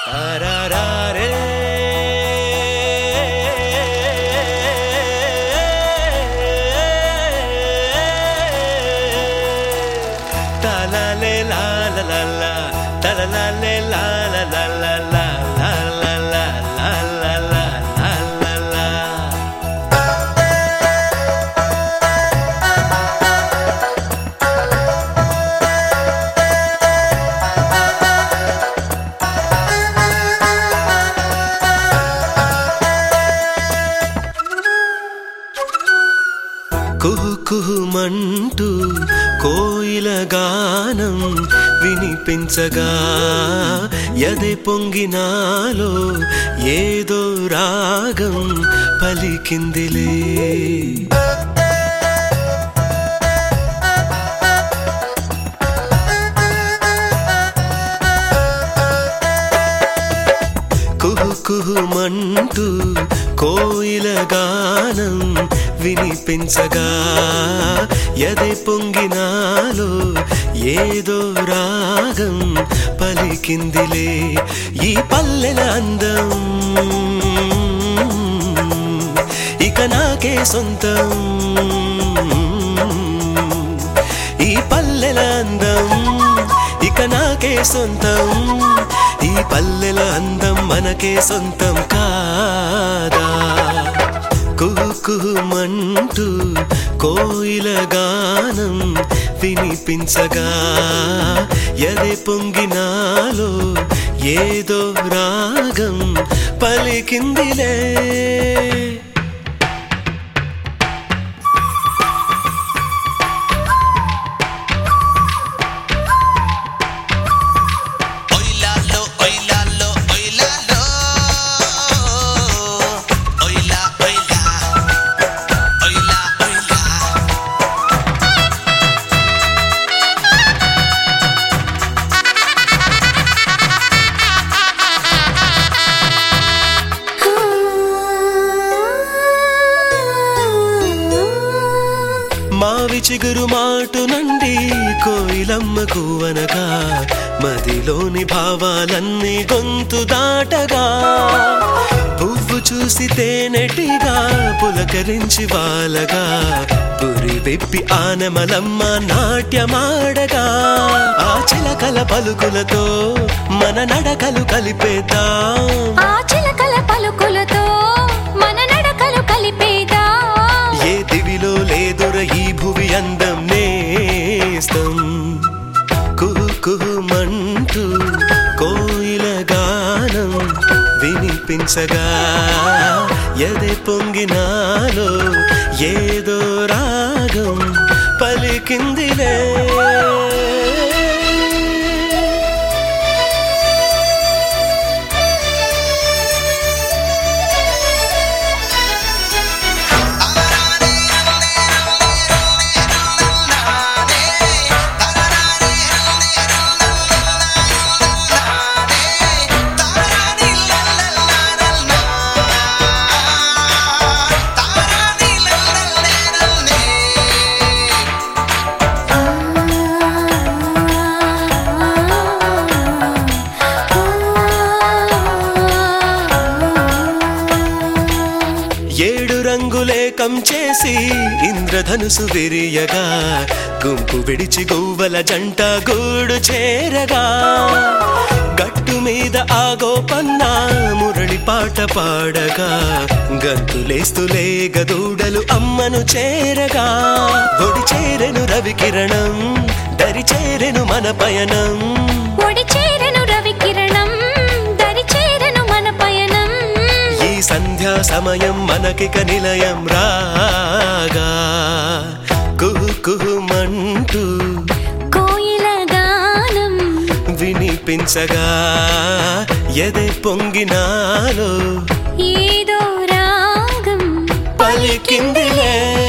తరరారే. తలలే లాలలలా, తలలలే లాలలలా, లాలలా, లాలలా, లాలలా. కుహు కుహుమంటూ కోయిల గానం వినిపించగా ఎదే పొంగినాలో ఏదో రాగం పలికిందిలే కుహు కుహుమంటూ కోయిల గానం వినిపించగా ఎదే పొంగినాలో ఏదో రాగం పలికిందిలే ఈ పల్లెల అందం ఇక నాకే సొంతం ఈ పల్లెల అందం ఇక నాకే సొంతం ఈ పల్లెల అందం మనకే సొంతం కాదా కుహు కుహుమంటూ కోయిల గానం వినిపించగా ఎదే పొంగినాలో ఏదో రాగం పలికిందిలే Oilalo, oilalo, oilalo. Oila, oila. Oila, oila. మావి చిగురు మాటు నుండి కోయిలమ్మకు అనగా మదిలోని భావాలన్నీ గొంతు దాటగా పువ్వు చూసి తేనెటిగా పులకరించి వాలగా పురి వెప్పి ఆనమలమ్మ నాట్యమాడగా ఆ చిలకల పలుకులతో మన నడకలు కలిపేద్దాం ఆ చిలకల పలుకులతో మన నడకలు కలిపేదా ఏ దివిలో లేదుర ఈ భువి అందం నేస్తం కుహు కుహుమంటూ కోయిల గానం వినిపించగా ఎదే పొంగినాలో ఏదో రాగం పలికిందిలే ఏడు రంగులేకం చేసి ఇంద్రధనుసు విరియగా గుంపు విడిచి గువ్వల జంట గూడు చేరగా గట్టు మీద ఆగో పన్నా మురళి పాట పాడగా గంతులేస్తులే గదూడలు అమ్మను చేరగా ఒడి చేరెను రవికిరణం దరి చేరెను మన పయనం ఒడి చేరను రవి కిరణం దరి చేరను మన పయనం ఈ సంధ్యా సమయం మనకిక నిలయం రాగా కుహు కుహుమంటూ కోయిల గానం వినిపించగా ఎదే పొంగినాలో ఏదో రాగం పలికిందిలే